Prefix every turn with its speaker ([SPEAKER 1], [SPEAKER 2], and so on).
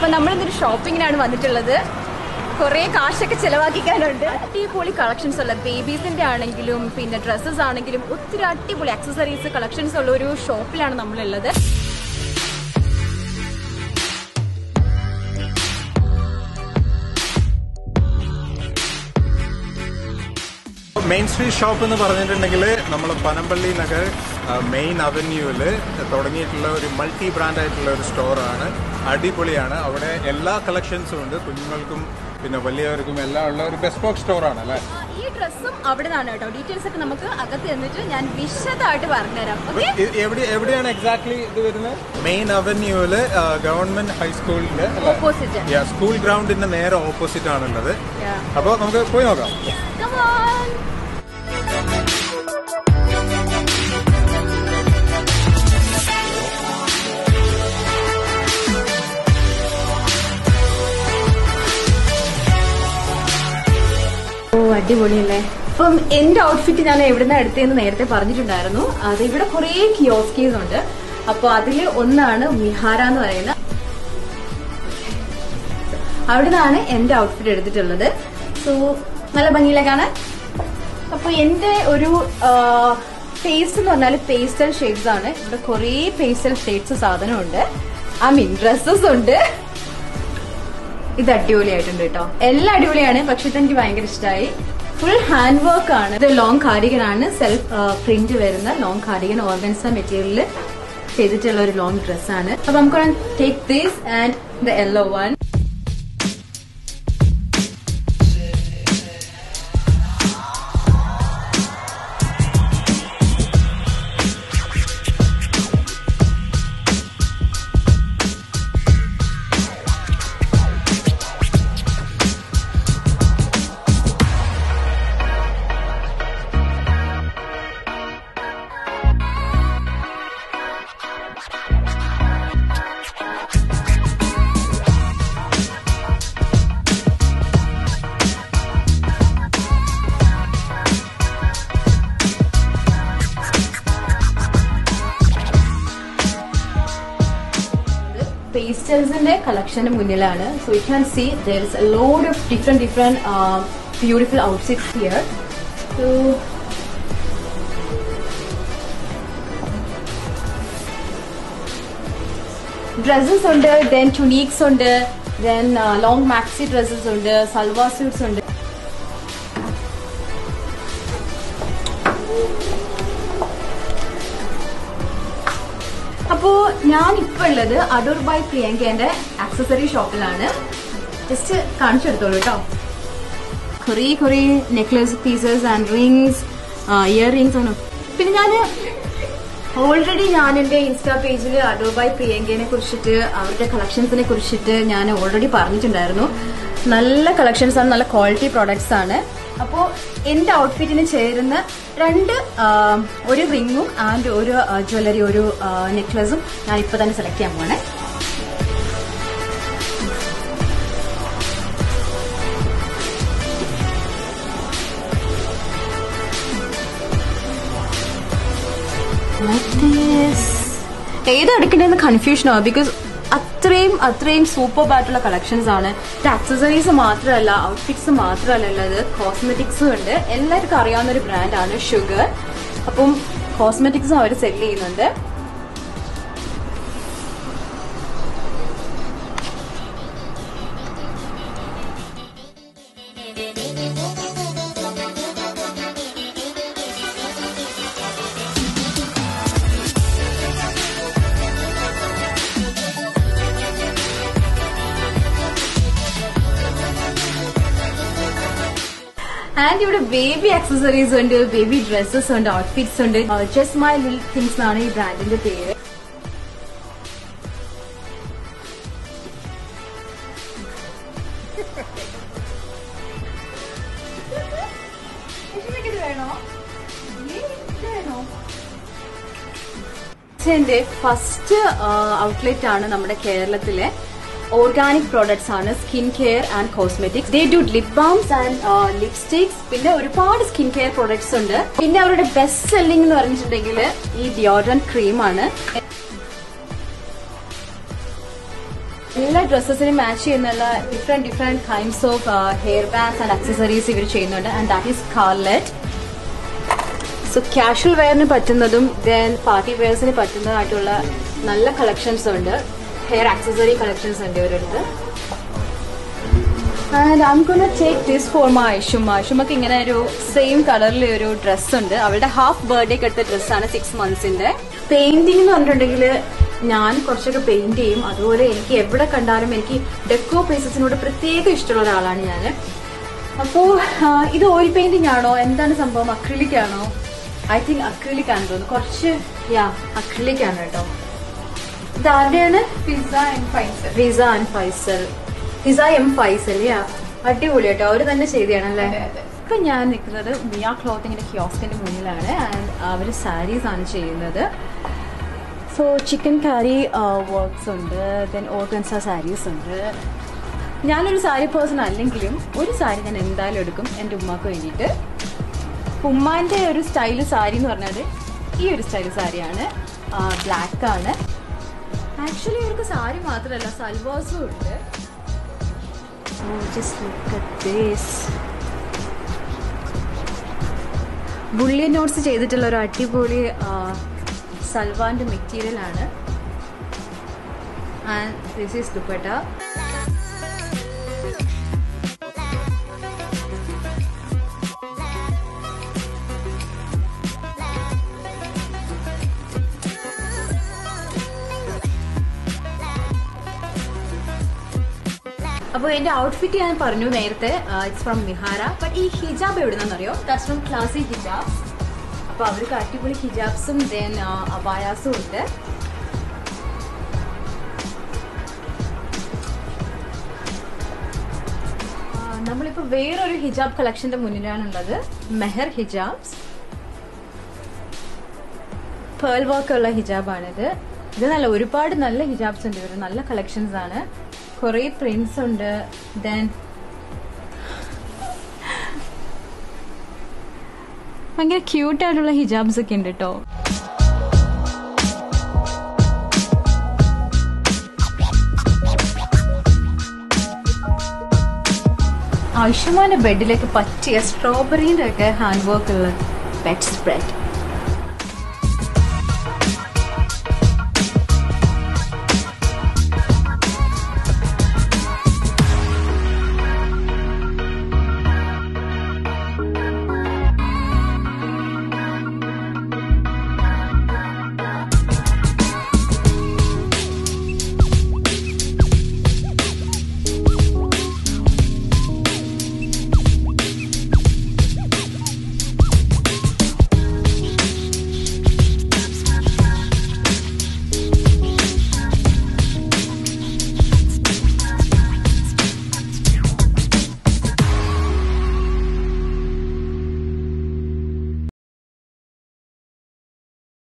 [SPEAKER 1] അപ്പൊ നമ്മൾ ഇന്നൊരു ഷോപ്പിങ്ങിനാണ് വന്നിട്ടുള്ളത് കുറേ കാശൊക്കെ ചിലവാക്കിക്കാനുണ്ട് അടിപൊളി കളക്ഷൻസ് ഉള്ള ബേബീസിന്റെ ആണെങ്കിലും പിന്നെ ഡ്രസ്സസ് ആണെങ്കിലും ഒത്തിരി അടിപൊളി അക്സസറീസ് കളക്ഷൻസ് ഉള്ള ഒരു ഷോപ്പിലാണ് നമ്മളുള്ളത്
[SPEAKER 2] മെയിൻ സ്ട്രീറ്റ് ഷോപ്പ് എന്ന് പറഞ്ഞിട്ടുണ്ടെങ്കിൽ നമ്മൾ പനമ്പള്ളി നഗർ മെയിൻ അവന്യൂവിൽ തുടങ്ങിയിട്ടുള്ള ഒരു മൾട്ടി ബ്രാൻഡ് ആയിട്ടുള്ള ഒരു സ്റ്റോറാണ് അടിപൊളിയാണ് അവിടെ എല്ലാ കളക്ഷൻസും ഉണ്ട് കുഞ്ഞുങ്ങൾക്കും പിന്നെ വലിയവർക്കും എല്ലാം ഉള്ള ഒരു ബെസ്റ്റ് ബോക്സ് സ്റ്റോറാണ് അല്ലേ
[SPEAKER 1] ഈ ഡ്രസ്സും അവിടെ നിന്നാണ് കേട്ടോ ഡീറ്റെയിൽസ് ഒക്കെ നമുക്ക് അകത്ത് ചെന്നിട്ട് ഞാൻ വിശദമായിട്ട് പറഞ്ഞുതരാം ഓക്കെ
[SPEAKER 2] ഇ- എവിടെ എവിടെയാണ് എക്സാക്ട്ലി ഇത് വരുന്നത് മെയിൻ അവന്യൂവില് ഗവൺമെന്റ് ഹൈസ്കൂളിന്റെ
[SPEAKER 1] ഓപ്പോസിറ്റ്
[SPEAKER 2] സ്കൂൾ ഗ്രൗണ്ടിന്റെ നേരെ ഓപ്പോസിറ്റ് ആണുള്ളത് അപ്പോൾ നമുക്ക് പോയി നോക്കാം
[SPEAKER 1] Come on. ഓ അടിപൊളിയല്ലേ അപ്പം എന്റെ ഔട്ട്ഫിറ്റ് ഞാൻ എവിടുന്ന എടുത്തതെന്ന് നേരത്തെ പറഞ്ഞിട്ടുണ്ടായിരുന്നു അത് ഇവിടെ കുറേ കിയോസ്കീസ് ഉണ്ട് അപ്പൊ അതിൽ ഒന്നാണ് മിഹാര എന്ന് പറയുന്ന അവിടുന്നാണ് എന്റെ ഔട്ട്ഫിറ്റ് എടുത്തിട്ടുള്ളത് സോ നല്ല ഭംഗിയിലെ കാണാൻ അപ്പൊ എന്റെ ഒരു പേസ്റ്റ് എന്ന് പറഞ്ഞാൽ പേസ്റ്റൽ ഷെയ്ഡ്സ് ആണ് ഇവിടെ കുറേ പേസ്റ്റൽ ഷെയ്ഡ്സ് സാധനമുണ്ട് ഐ മീൻ ഡ്രസ്സസ് ഉണ്ട് ഇത് അടിപൊളിയായിട്ടുണ്ട് കേട്ടോ എല്ലാം അടിപൊളിയാണ് പക്ഷെ ഇതെനിക്ക് ഭയങ്കര ഇഷ്ടമായി ഫുൾ ഹാൻഡ് വർക്ക് ആണ് ഇത് ലോങ് കാർഡിഗൻ ആണ് സെൽഫ് പ്രിന്റ് വരുന്ന ലോങ് കാർഡിഗൻ ഓർഗൻസ മെറ്റീരിയലിൽ ചെയ്തിട്ടുള്ള ഒരു ലോങ് ഡ്രസ്സാണ് അപ്പൊ നമുക്ക് take this and the yellow one പേസ്റ്റൽസിന്റെ കളക്ഷന് മുന്നിലാണ് so you can see there is a load of different different beautiful outfits here so dresses ഉണ്ട് ദെൻ ടുണീക്സ് ഉണ്ട് ദെൻ ലോങ് മാക്സി ഡ്രസ്സസ് ഉണ്ട് സൽവാർ സ്യൂട്ട്സ് ഉണ്ട് അപ്പോ ഞാൻ ഇപ്പൊ ഉള്ളത് അടൂർ ബൈ പ്രിയങ്കേന്റെ ആക്സസറി ഷോപ്പിലാണ് ജസ്റ്റ് കാണിച്ചു എടുത്തോളൂ കേട്ടോ കുറേ കുറേ necklace pieces and rings earrings ആണ് പിന്നെ ഞാൻ ഓൾറെഡി ഞാൻ എന്റെ ഇൻസ്റ്റാ പേജിൽ അടൂർ ബൈ പ്രിയങ്കേനെ കുറിച്ചിട്ട് അവരുടെ കളക്ഷൻസിനെ കുറിച്ചിട്ട് ഞാൻ ഓൾറെഡി പറഞ്ഞിട്ടുണ്ടായിരുന്നു നല്ല കളക്ഷൻസ് ആണ് നല്ല ക്വാളിറ്റി പ്രോഡക്ട്സ് ആണ് അപ്പോൾ എന്റെ ഔട്ട്ഫിറ്റിന് ചേരുന്ന രണ്ട് ആ, ഒരു റിങ്ങും ആൻഡ് ഒരു ജ്വല്ലറി ഒരു നെക്ലസും ഞാൻ ഇപ്പൊ തന്നെ സെലക്ട് ചെയ്യാൻ പോണേ ഏത് എടുക്കണ്ടെന്ന് കൺഫ്യൂഷൻ ആവും ബിക്കോസ് അത്രയും അത്രയും സൂപ്പർ ആയിട്ടുള്ള കളക്ഷൻസ് ആണ് ആക്സസറീസ് മാത്രമല്ല ഔട്ട്ഫിറ്റ്സ് മാത്രമല്ല ഉള്ളത് കോസ്മെറ്റിക്സും ഉണ്ട് എല്ലാവർക്കും അറിയാവുന്ന ഒരു ബ്രാൻഡാണ് ഷുഗർ അപ്പം കോസ്മെറ്റിക്സും അവർ സെല് ചെയ്യുന്നുണ്ട് ആൻഡ് ഇവിടെ ബേബി ആക്സസറീസ് ഉണ്ട് ബേബി ഡ്രസ്സസ് ഉണ്ട് ഔട്ട്ഫിറ്റ്സ് ഉണ്ട് ജസ്റ്റ് മൈ ലിൽ തിങ്സ് എന്നാണ് ഈ ബ്രാൻഡിന്റെ പേര് എന്റെ ഫസ്റ്റ് ഔട്ട്ലെറ്റ് ആണ് നമ്മുടെ കേരളത്തിലെ ഓർഗാനിക് പ്രോഡക്ട്സ് ആണ് skin care and cosmetics they do lip balms and lipsticks പിന്നെ ഒരുപാട് സ്കിൻ കെയർ പ്രോഡക്ട്സ് ഉണ്ട് പിന്നെ അവരുടെ ബെസ്റ്റ് സെല്ലിംഗ് എന്ന് പറഞ്ഞിട്ടുണ്ടെങ്കിൽ ഈ ഡിയോഡ്രന്റ് ക്രീം ആണ് എല്ലാ ഡ്രസ്സസിനും മാച്ച് ചെയ്യുന്നുള്ള different different kinds of hair bands and accessories ഇവർ ചെയ്യുന്നുണ്ട് and that is scarlet so casual വെയറിന് പറ്റുന്നതും ദെൻ പാർട്ടി വെയർസിന് പറ്റുന്നതായിട്ടുള്ള നല്ല കളക്ഷൻസ് ഉണ്ട് ഹെയർ ആക്സസറി കളക്ഷൻസ് ഉണ്ട് ഇവരടുത്ത് and I'm gonna take this for my Aishuma ഐഷുമക്ക് ഇങ്ങനെ ഒരു സെയിം കളറിൽ ഒരു ഡ്രസ് ഉണ്ട് അവളുടെ ഹാഫ് ബർത്ത്ഡേക്ക് എടുത്ത ഡ്രസ്സാണ് സിക്സ് മന്ത്സിന്റെ പെയിന്റിംഗ് എന്ന് പറഞ്ഞിട്ടുണ്ടെങ്കിൽ ഞാൻ കുറച്ചൊക്കെ പെയിന്റ് ചെയ്യും അതുപോലെ എനിക്ക് എവിടെ കണ്ടാലും എനിക്ക് ഡെക്കോ പ്ലേസസിനോട് പ്രത്യേക ഇഷ്ടമുള്ള ഒരാളാണ് ഞാൻ അപ്പോൾ ഇത് ഓയിൽ പെയിന്റിംഗ് ആണോ എന്താണ് സംഭവം അക്രിലിക് ആണോ ഐ തിങ്ക് അക്രിലിക് ആണെന്ന് തോന്നുന്നു കുറച്ച് യാ അക്രിലിക് ആണ് കേട്ടോ ഇത് ആരുടെയാണ്
[SPEAKER 3] പിസ്സ ആൻഡ് ഫൈസൽ
[SPEAKER 1] വിസ ആൻഡ് ഫൈസൽ വിസ എം ഫൈസൽ യാ അടിപൊളി കേട്ടോ അവര് തന്നെ ചെയ്തതാണല്ലേ
[SPEAKER 3] അതെ, അതെ.
[SPEAKER 1] ഇപ്പൊ ഞാൻ നിൽക്കുന്നത് മിയ ക്ലോത്തിങ്ങിന്റെ കിയോസ്കിന്റെ മുന്നിലാണ് ആൻഡ് അവര് സാരീസ് ആണ് ചെയ്യുന്നത് സോ ചിക്കൻ കറി വർക്ക്സ് ഉണ്ട് ദെൻ ഓർഗൻസ സാരീസ് ഉണ്ട് ഞാനൊരു സാരി പേഴ്സൺ അല്ലെങ്കിലും ഒരു സാരി ഞാൻ എന്തായാലും എടുക്കും എൻ്റെ ഉമ്മാക്ക് വേണ്ടിയിട്ട് ഉമ്മാന്റെ ഒരു സ്റ്റൈല് സാരി എന്ന് പറഞ്ഞത് ഈ ഒരു സ്റ്റൈല് സാരിയാണ് ബ്ലാക്ക് ആണ് ആക്ച്വലി ഇവർക്ക് സാരി മാത്രമല്ല സൽവാസും ഉണ്ട് Oh, just look at this. Bullion knots ചെയ്തിട്ടുള്ള ഒരു അടിപൊളി സൽവാന്റെ മെറ്റീരിയൽ ആണ് ആൻഡ് ദിസ് ഈസ് ദുപ്പട്ട അപ്പോൾ എന്റെ ഔട്ട്ഫിറ്റ് ഞാൻ പറഞ്ഞു നേരത്തെ ഇറ്റ്സ് ഫ്രം മിഹാര ബട്ട് ഈ ഹിജാബ് എവിടുന്നറിയോ ദാറ്റ്സ് ഫ്രം ക്ലാസി ഹിജാബ് അപ്പോൾ അവർക്ക് അടിപൊളി ഹിജാബ്സും ദെൻ അബായാസും ഉണ്ട് ആ, നമ്മളിപ്പോൾ വേറൊരു ഹിജാബ് കളക്ഷന്റെ മുന്നിലാണുള്ളത് മെഹർ ഹിജാബ്സ് പേൾ വർക്ക് ഉള്ള ഹിജാബാണിത് ഇത് നല്ല ഒരുപാട് നല്ല ഹിജാബ്സ് ഉണ്ട് ഇവർ നല്ല കളക്ഷൻസ് ആണ് കുറേ പ്രിന്റ്സ് ഉണ്ട് ദെൻ ഭയങ്കര ക്യൂട്ട് ആയിട്ടുള്ള ഹിജാബ്സ് ഒക്കെ ഉണ്ട് കേട്ടോ ആയുഷ്മാന്റെ ബെഡിലേക്ക് പറ്റിയ സ്ട്രോബെറിന്റെ ഒക്കെ ഹാൻഡ് വർക്ക് ഉള്ള ബെഡ് സ്പ്രെഡ്